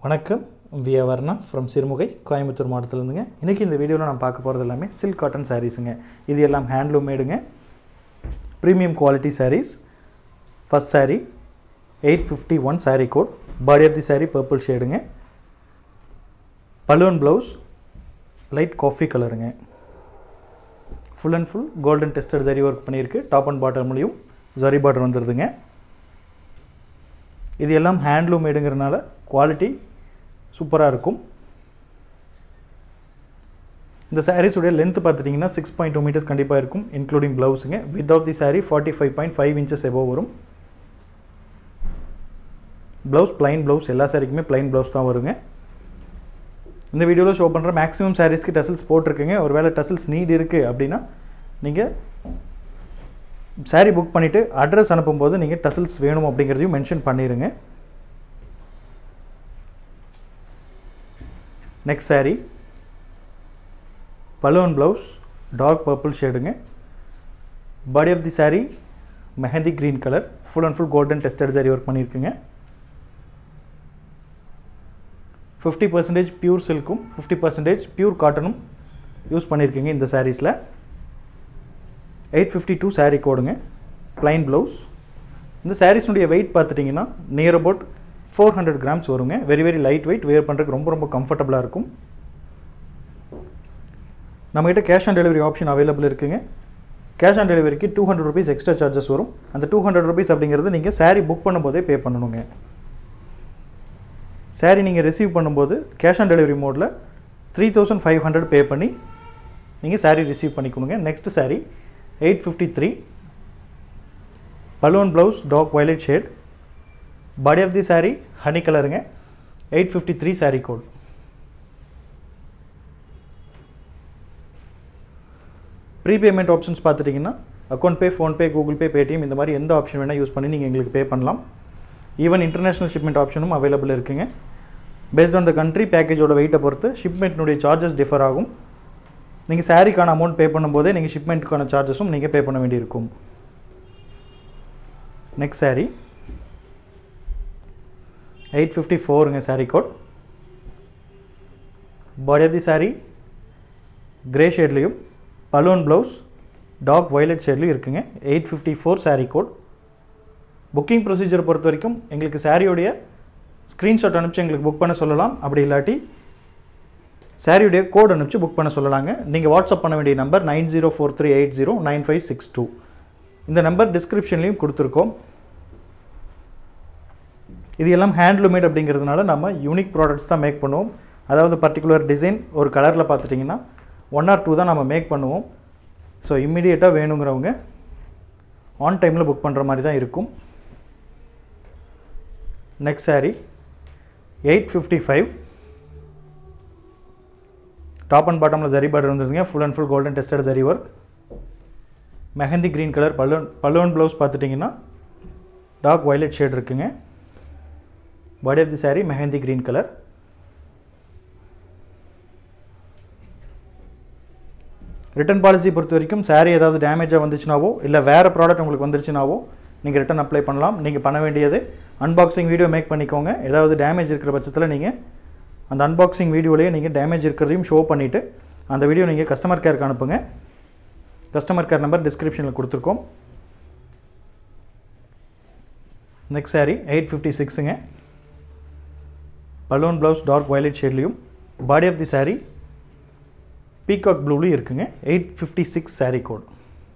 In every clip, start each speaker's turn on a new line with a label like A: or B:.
A: வணக்கம் வியா வர்ணா ஃப்ரம் சிறுமுகை கோயம்புத்தூர் மாவட்டத்திலேருந்துங்க இன்றைக்கி இந்த வீடியோவில் நான் பார்க்க போகிறது எல்லாமே சில்க் காட்டன் சாரீஸுங்க இது எல்லாம் ஹேண்ட்லூம் மேடுங்க premium quality sarees first saree eight fifty one saree code body of the saree purple ஷேடுங்க பலூன் ப்ளவுஸ் லைட் காஃபி கலருங்க full and full golden tested zari work பண்ணியிருக்கு டாப் அண்ட் பாட்டம்லேயும் ஜரி பார்டர் வந்துடுதுங்க இது எல்லாம் ஹேண்ட்லூம் மேடுங்கிறனால குவாலிட்டி சூப்பராக இருக்கும் இந்த சாரீஸுடைய லென்த் பார்த்துட்டிங்கன்னா சிக்ஸ் பாயிண்ட் டூ மீட்டர்ஸ் கண்டிப்பாக இருக்கும் இன்க்ளூடிங் ப்ளவுஸுங்க without the saree forty five point five inches above வரும் ப்ளவுஸ் plain ப்ளவுஸ் எல்லா சாரிக்குமே plain ப்ளவுஸ் தான் வருங்க இந்த வீடியோவில் ஷோ பண்ணுற மேக்ஸிமம் சாரீஸ்க்கு டசல்ஸ் போட்டிருக்குங்க ஒருவேளை டசல்ஸ் நீட் இருக்குது அப்படின்னா நீங்கள் saree புக் பண்ணிவிட்டு அட்ரஸ் அனுப்பும்போது நீங்கள் டசல்ஸ் வேணும் அப்படிங்கிறதையும் மென்ஷன் பண்ணிடுங்க next saree balloon blouse dark purple ஷேடுங்க body of the saree mehndi green colour full and full golden tested saree work பண்ணியிருக்குங்க ஃபிஃப்டி பர்சன்டேஜ் பியூர் சில்க்கும் ஃபிஃப்டி பர்சன்டேஜ் பியூர் காட்டனும் யூஸ் பண்ணியிருக்கீங்க இந்த சாரீஸில் எயிட் ஃபிஃப்டி டூ saree கோடுங்க plain blouse இந்த சாரீஸ்னுடைய வெயிட் பார்த்துட்டிங்கன்னா near about four hundred grams வருங்க very very light weight wear பண்ணுறதுக்கு ரொம்ப ரொம்ப கம்ஃபர்டபுளாக இருக்கும் நம்மகிட்ட cash on delivery option available இருக்குங்க கேஷ் ஆன் டெலிவரிக்கு two hundred rupees extra charges வரும் அந்த டூ ஹண்ட்ரட் ருபீஸ் அப்படிங்கிறது நீங்கள் saree புக் பண்ணும்போதே பே பண்ணணுங்க saree நீங்கள் ரிசீவ் பண்ணும்போது கேஷ் ஆன் டெலிவரி மோடில் three thousand five hundred pay பண்ணி நீங்கள் saree ரிசீவ் பண்ணிக்கணுங்க next saree eight fifty three balloon blouse dark violet shade body of the saree honey கலருங்க eight fifty three saree code prepayment options பார்த்துட்டிங்கன்னா account pay PhonePe Google Pay Paytm இந்த மாதிரி எந்த option வேணால் use பண்ணி நீங்கள் எங்களுக்கு பே பண்ணலாம் ஈவன் இன்டர்நேஷ்னல் ஷிப்மெண்ட் ஆப்ஷனும் அவைலபிள் இருக்குங்க பேஸ்ட் ஆன் த கண்ட்ரி பேக்கேஜோட வெயிட்டை பொறுத்து ஷிப்மெண்ட்னுடைய சார்ஜஸ் டிஃபர் ஆகும் நீங்கள் சாரீக்கான அமௌண்ட் பே பண்ணும்போதே நீங்கள் ஷிப்மெண்ட்டுக்கான சார்ஜஸும் நீங்கள் பே பண்ண வேண்டியிருக்கும் நெக்ஸ்ட் saree எயிட் ஃபிஃப்டி ஃபோருங்க saree code body of the saree grey ஷேட்லேயும் பலூன் ப்ளவுஸ் டாக் வயலட் ஷேட்லேயும் இருக்குங்க eight fifty four saree code booking procedure பொறுத்த வரைக்கும் எங்களுக்கு சாரியோடைய ஸ்க்ரீன்ஷாட் அனுப்பிச்சு எங்களுக்கு புக் பண்ண சொல்லலாம் அப்படி இல்லாட்டி சாரியுடைய கோட் அனுப்பிச்சு புக் பண்ண சொல்லலாங்க நீங்கள் வாட்ஸ்அப் பண்ண வேண்டிய number nine zero four three eight zero nine five six two இந்த நம்பர் டிஸ்கிரிப்ஷன்லேயும் கொடுத்துருக்கோம் இது எல்லாம் ஹேண்ட்லூமேட் அப்படிங்கிறதுனால நம்ம யூனிக் ப்ராடக்ட்ஸ் தான் மேக் பண்ணுவோம் அதாவது பர்டிகுலர் டிசைன் ஒரு கலரில் பார்த்துட்டிங்கன்னா ஒன் ஆர் டூ தான் நம்ம மேக் பண்ணுவோம் ஸோ இம்மிடியேட்டாக வேணுங்கிறவங்க ஆன் டைமில் புக் பண்ணுற மாதிரி தான் இருக்கும் next saree eight fifty five top and பாட்டமில் ஜரி பார்டர் வந்துருங்க full and full golden tested zari work mehndi green colour balloon balloon blouse பார்த்துட்டிங்கன்னா டார்க் வயலட் ஷேட் இருக்குங்க body of the saree mehndi green colour return policy பொறுத்த வரைக்கும் saree ஏதாவது டேமேஜாக வந்துச்சுனாவோ இல்லை வேறு ப்ராடக்ட் உங்களுக்கு வந்துருச்சுனாவோ நீங்கள் ரிட்டன் அப்ளை பண்ணலாம் நீங்கள் பண்ண வேண்டியது அன்பாக்சிங் வீடியோ மேக் பண்ணிக்கோங்க ஏதாவது டேமேஜ் இருக்கிற பட்சத்தில் நீங்கள் அந்த அன்பாக்சிங் வீடியோலேயே நீங்கள் டேமேஜ் இருக்கிறதையும் ஷோ பண்ணிவிட்டு அந்த வீடியோ நீங்கள் கஸ்டமர் கேருக்கு அனுப்புங்க கஸ்டமர் கேர் நம்பர் டிஸ்கிரிப்ஷனில் கொடுத்துருக்கோம் நெக்ஸ்ட் saree எயிட் ஃபிஃப்டி சிக்ஸுங்க பலூன் ப்ளவுஸ் டார்க் வயலட் ஷேட்லேயும் body of the saree peacock ப்ளூலையும் இருக்குங்க eight fifty six saree code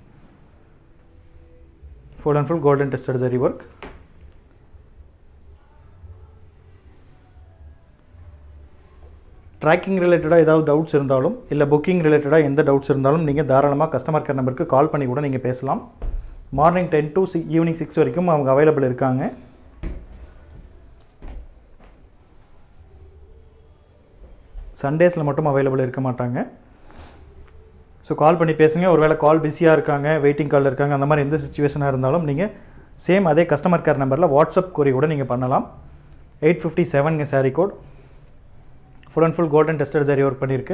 A: full and full golden tested zari work tracking ரிலேட்டடாக ஏதாவது டவுட்ஸ் இருந்தாலும் இல்லை புக்கிங் ரிலேட்டடாக எந்த டவுட்ஸ் இருந்தாலும் நீங்கள் தாராளமாக கஸ்டமர் கேர் நம்பருக்கு கால் பண்ணி கூட நீங்கள் பேசலாம் மார்னிங் டென் டு சி ஈவினிங் சிக்ஸ் வரைக்கும் அவங்க அவைலபிள் இருக்காங்க சண்டேஸில் மட்டும் அவைலபிள் இருக்க மாட்டாங்க ஸோ கால் பண்ணி பேசுங்க ஒருவேளை கால் பிஸியாக இருக்காங்க வெயிட்டிங் காலில் இருக்காங்க அந்த மாதிரி எந்த சுச்சுவேஷனாக இருந்தாலும் நீங்கள் சேம் அதே கஸ்டமர் கேர் நம்பரில் வாட்ஸ்அப் கொரி கூட நீங்கள் பண்ணலாம் எயிட் ஃபிஃப்டி செவனுங்க saree code full and full golden tested saree work பண்ணியிருக்கு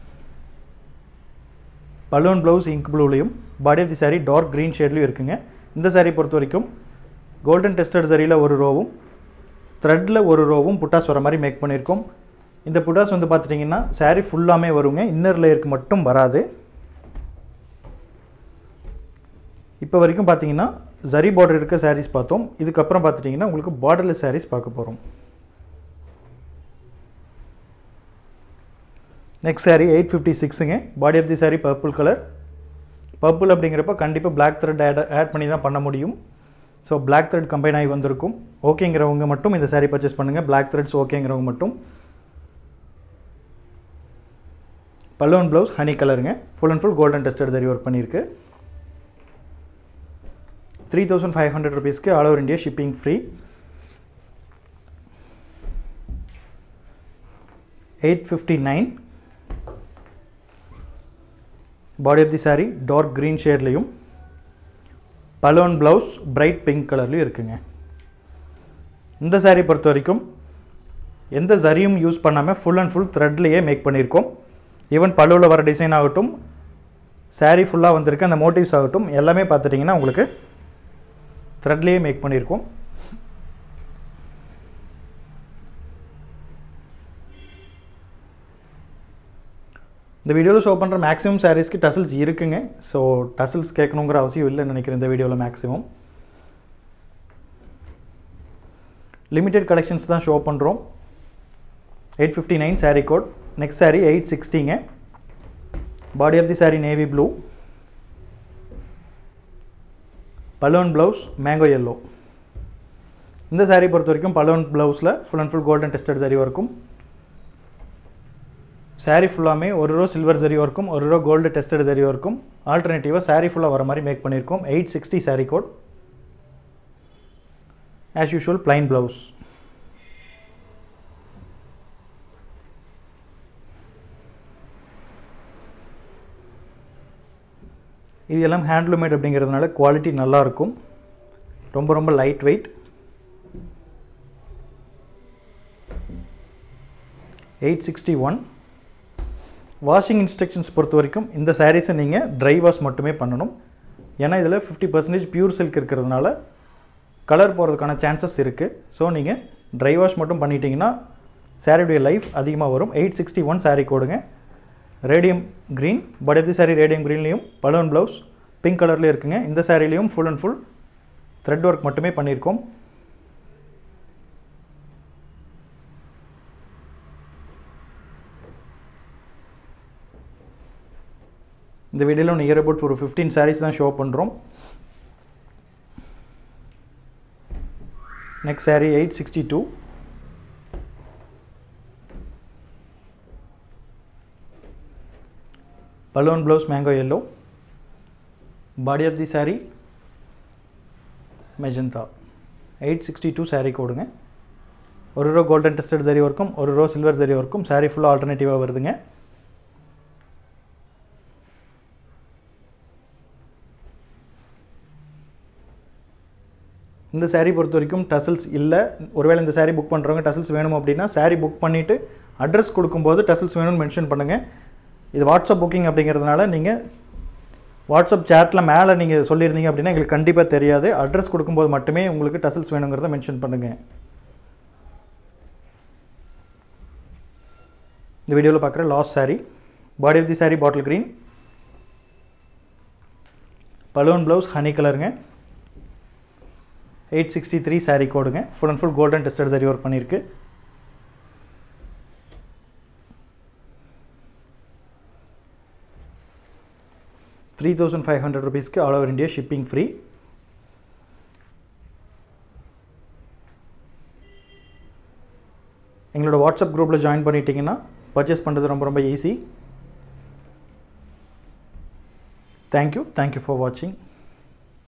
A: பலூன் ப்ளவுஸ் இங்க் ப்ளூலையும் body of the saree dark green ஷேட்லையும் இருக்குங்க இந்த saree பொறுத்த வரைக்கும் கோல்டன் டெஸ்டட் சரியில் ஒரு ரோவும் த்ரெட்டில் ஒரு ரோவும் புட்டாஸ் வர மாதிரி மேக் பண்ணியிருக்கோம் இந்த புட்டாஸ் வந்து பார்த்துட்டிங்கன்னா saree ஃபுல்லாமே வருங்க இன்னர் லேயருக்கு மட்டும் வராது இப்போ வரைக்கும் பார்த்தீங்கன்னா ஜரி பார்டர் இருக்க sarees பார்த்தோம் இதுக்கப்புறம் பார்த்துட்டிங்கன்னா உங்களுக்கு பார்டர்லெஸ் sarees பார்க்க போகிறோம் நெக்ஸ்ட் saree எயிட் ஃபிஃப்டி சிக்ஸுங்க body of the saree purple colour purple அப்படிங்கிறப்ப கண்டிப்பாக பிளாக் த்ரெட் ஆட் ஆட் பண்ணி தான் பண்ண முடியும் ஸோ பிளாக் த்ரெட் கம்பைன் ஆகி வந்திருக்கும் ஓகேங்கிறவங்க மட்டும் இந்த saree பர்ச்சேஸ் பண்ணுங்கள் பிளாக் த்ரெட்ஸ் ஓகேங்கிறவங்க மட்டும் பல்லுவன் ப்ளவுஸ் ஹனி கலருங்க full and full golden tested zari work பண்ணியிருக்கு த்ரீ தௌசண்ட் ஃபைவ் ஹண்ட்ரட் ருபீஸ்க்கு all over India shipping free eight fifty nine body of the saree dark green ஷேட்லேயும் பலோன் ப்ளவுஸ் பிரைட் பிங்க் கலர்லேயும் இருக்குங்க இந்த saree பொறுத்த வரைக்கும் எந்த சரியும் யூஸ் பண்ணாமல் ஃபுல் அண்ட் ஃபுல் த்ரெட்லேயே மேக் பண்ணியிருக்கோம் ஈவன் பல்லுவில் வர டிசைன் ஆகட்டும் saree ஃபுல்லாக வந்திருக்கு அந்த மோட்டிவ்ஸ் ஆகட்டும் எல்லாமே பார்த்துட்டிங்கன்னா உங்களுக்கு த்ரெட்லேயே மேக் பண்ணியிருக்கோம் இந்த வீடியோவில் ஷோ பண்ணுற மேக்ஸிமம் சாரீஸ்க்கு டசல்ஸ் இருக்குங்க ஸோ டசல்ஸ் கேட்கணுங்கிற அவசியம் இல்லைன்னு நினைக்கிறேன் இந்த வீடியோவில் மேக்ஸிமம் லிமிடெட் கலெக்ஷன்ஸ் தான் ஷோ பண்ணுறோம் eight fifty nine saree code next saree eight சிக்ஸ்டிங்க body of the saree navy blue balloon blouse mango yellow இந்த சாரீ பொறுத்த வரைக்கும் பலூன் ப்ளவுஸில் full and full golden tested zari இருக்கும் சாரீ ஃபுல்லாமே ஒரு ரோ சில்வர் ஜரி ஒர்க்கும் ஒரு ரோ கோல்டு டெஸ்டட் ஜரி ஒர்க்கும் ஆல்டர்னேட்டிவாக சாரீ ஃபுல்லாக வர மாதிரி மேக் பண்ணியிருக்கோம் eight sixty saree code as usual plain blouse இது எல்லாம் ஹேண்ட்லூமேட் அப்படிங்கிறதுனால குவாலிட்டி நல்லாயிருக்கும் ரொம்ப ரொம்ப light weight eight sixty one washing instructions பொறுத்த வரைக்கும் இந்த சாரீஸை நீங்கள் ட்ரை வாஷ் மட்டுமே பண்ணணும் ஏன்னா இதில் ஃபிஃப்டி பர்சன்டேஜ் பியூர் சில்க் இருக்கிறதுனால கலர் போகிறதுக்கான சான்சஸ் இருக்குது ஸோ நீங்கள் ட்ரை வாஷ் மட்டும் பண்ணிட்டீங்கன்னா சாரியுடைய லைஃப் அதிகமாக வரும் எயிட் சிக்ஸ்டி ஒன் சாரீ கோடுங்க radium green but saree radium க்ரீன்லேயும் பலூன் ப்ளவுஸ் பிங்க் கலர்லேயும் இருக்குங்க இந்த சாரீலையும் full and full thread work மட்டுமே பண்ணியிருக்கோம் இந்த வீடியோவில் நியர் அபவுட் ஒரு ஃபிஃப்டீன் சாரீஸ் தான் ஷோ பண்ணுறோம் next saree eight sixty two balloon blouse mango yellow body of the sari magenta eight sixty two saree கோடுங்க ஒரு ரோ கோல்டன் டெஸ்டட் சரி ஒர்க்கும் ஒரு ரோ சில்வர் சரி ஒர்க்கும் சாரீ ஃபுல்லாக ஆல்டர்னேட்டிவாக வருதுங்க இந்த saree பொறுத்த வரைக்கும் டசல்ஸ் இல்லை ஒருவேளை இந்த saree புக் பண்ணுறவங்க டசல்ஸ் வேணும் அப்படின்னா saree புக் பண்ணிவிட்டு அட்ரஸ் கொடுக்கும்போது டசல்ஸ் வேணும்னு மென்ஷன் பண்ணுங்கள் இது வாட்ஸ்அப் புக்கிங் அப்படிங்கிறதுனால நீங்கள் வாட்ஸ்அப் சேட்டில் மேலே நீங்கள் சொல்லியிருந்தீங்க அப்படின்னா எங்களுக்கு கண்டிப்பாக தெரியாது அட்ரஸ் கொடுக்கும்போது மட்டுமே உங்களுக்கு டசல்ஸ் வேணுங்கிறத மென்ஷன் பண்ணுங்கள் இந்த வீடியோவில் பார்க்குற last saree body of the saree bottle green balloon blouse honey கலருங்க எயிட் சிக்ஸ்டி த்ரீ சாரீ கோடுங்க full and full golden tested zari work பண்ணியிருக்கு த்ரீ தௌசண்ட் ஃபைவ் ஹண்ட்ரட் ருபீஸ்க்கு all over India shipping free எங்களோட வாட்ஸ்அப் குரூப்பில் ஜாயின் பண்ணிட்டீங்கன்னா purchase பண்ணுறது ரொம்ப ரொம்ப ஈஸி தேங்க்யூ தேங்க்யூ ஃபார் வாட்சிங்